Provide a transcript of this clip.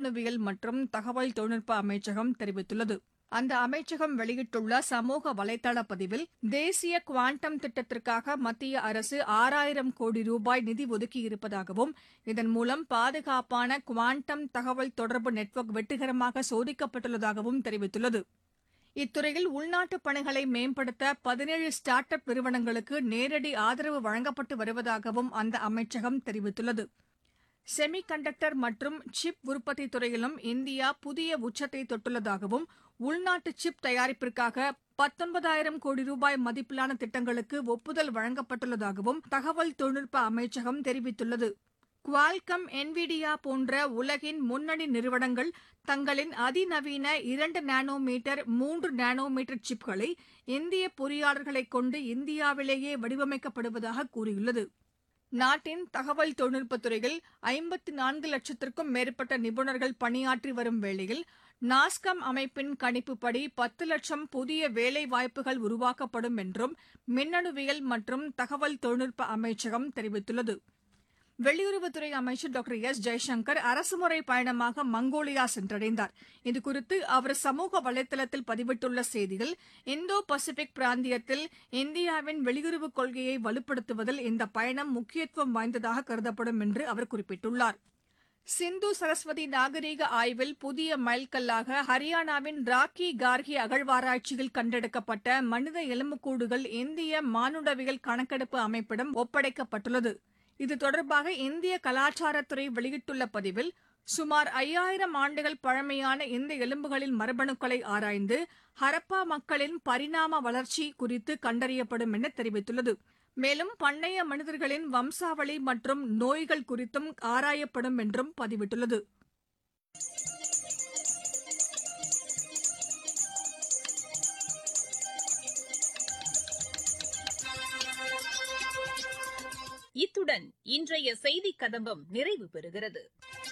மின்னணுவியல் மற்றும் தகவல் தொழில்நுட்ப அமைச்சகம் தெரிவித்துள்ளது அந்த அமைச்சகம் வெளியிட்டுள்ள சமூக வலைதள பதிவில் தேசிய குவாண்டம் திட்டத்திற்காக மத்திய அரசு ஆறாயிரம் கோடி ரூபாய் நிதி ஒதுக்கியிருப்பதாகவும் இதன் மூலம் பாதுகாப்பான குவாண்டம் தகவல் தொடர்பு நெட்வொர்க் வெற்றிகரமாக சோதிக்கப்பட்டுள்ளதாகவும் தெரிவித்துள்ளது இத்துறையில் உள்நாட்டு பணிகளை மேம்படுத்த பதினேழு ஸ்டார்ட் அப் நிறுவனங்களுக்கு நேரடி ஆதரவு வழங்கப்பட்டு வருவதாகவும் அந்த அமைச்சகம் தெரிவித்துள்ளது செமி கண்டக்டர் மற்றும் சிப் உற்பத்தி துறையிலும் இந்தியா புதிய உச்சத்தை தொட்டுள்ளதாகவும் உள்நாட்டு சிப் தயாரிப்பிற்காக பத்தொன்பதாயிரம் கோடி ரூபாய் மதிப்பிலான திட்டங்களுக்கு ஒப்புதல் வழங்கப்பட்டுள்ளதாகவும் தகவல் தொழில்நுட்ப அமைச்சகம் தெரிவித்துள்ளது குவால்கம் என்விடியா போன்ற உலகின் முன்னணி நிறுவனங்கள் தங்களின் அதிநவீன இரண்டு நானோ மீட்டர் மூன்று நானோ மீட்டர் சிப்களை இந்திய பொறியாளர்களைக் கொண்டு இந்தியாவிலேயே வடிவமைக்கப்படுவதாக கூறியுள்ளது நாட்டின் தகவல் தொழில்நுட்பத் துறையில் ஐம்பத்து நான்கு லட்சத்திற்கும் மேற்பட்ட நிபுணர்கள் பணியாற்றி வரும் வேளையில் நாஸ்காம் அமைப்பின் கணிப்புப்படி பத்து லட்சம் புதிய வேலை வாய்ப்புகள் உருவாக்கப்படும் என்றும் மின்னணுவியல் மற்றும் தகவல் தொழில்நுட்ப அமைச்சகம் தெரிவித்துள்ளது வெளியுறவுத்துறை அமைச்சர் டாக்டர் எஸ் ஜெய்சங்கர் அரசுமுறை பயணமாக மங்கோலியா சென்றடைந்தார் இதுகுறித்து அவர் சமூக வலைதளத்தில் பதிவிட்டுள்ள செய்தியில் இந்தோ பசிபிக் பிராந்தியத்தில் இந்தியாவின் வெளியுறவுக் கொள்கையை வலுப்படுத்துவதில் இந்த பயணம் முக்கியத்துவம் வாய்ந்ததாக கருதப்படும் என்று அவர் குறிப்பிட்டுள்ளார் சிந்து சரஸ்வதி நாகரீக ஆய்வில் புதிய மைல்கல்லாக ஹரியானாவின் ராக்கி கார்கி அகழ்வாராய்ச்சியில் கண்டெடுக்கப்பட்ட மனித எலும்புக்கூடுகள் இந்திய மானுடவியல் கணக்கெடுப்பு அமைப்பிடம் ஒப்படைக்கப்பட்டுள்ளது இது தொடர்பாக இந்திய கலாச்சாரத்துறை வெளியிட்டுள்ள பதிவில் சுமார் ஐயாயிரம் ஆண்டுகள் பழமையான இந்த எலும்புகளின் மரபணுக்களை ஆராய்ந்து ஹரப்பா மக்களின் பரிணாம வளர்ச்சி குறித்து கண்டறியப்படும் என தெரிவித்துள்ளது மேலும் பண்டைய மனிதர்களின் வம்சாவளி மற்றும் நோய்கள் குறித்தும் ஆராயப்படும் என்றும் பதிவிட்டுள்ளது இத்துடன் இன்றைய செய்திக் கதம்பம் நிறைவு பெறுகிறது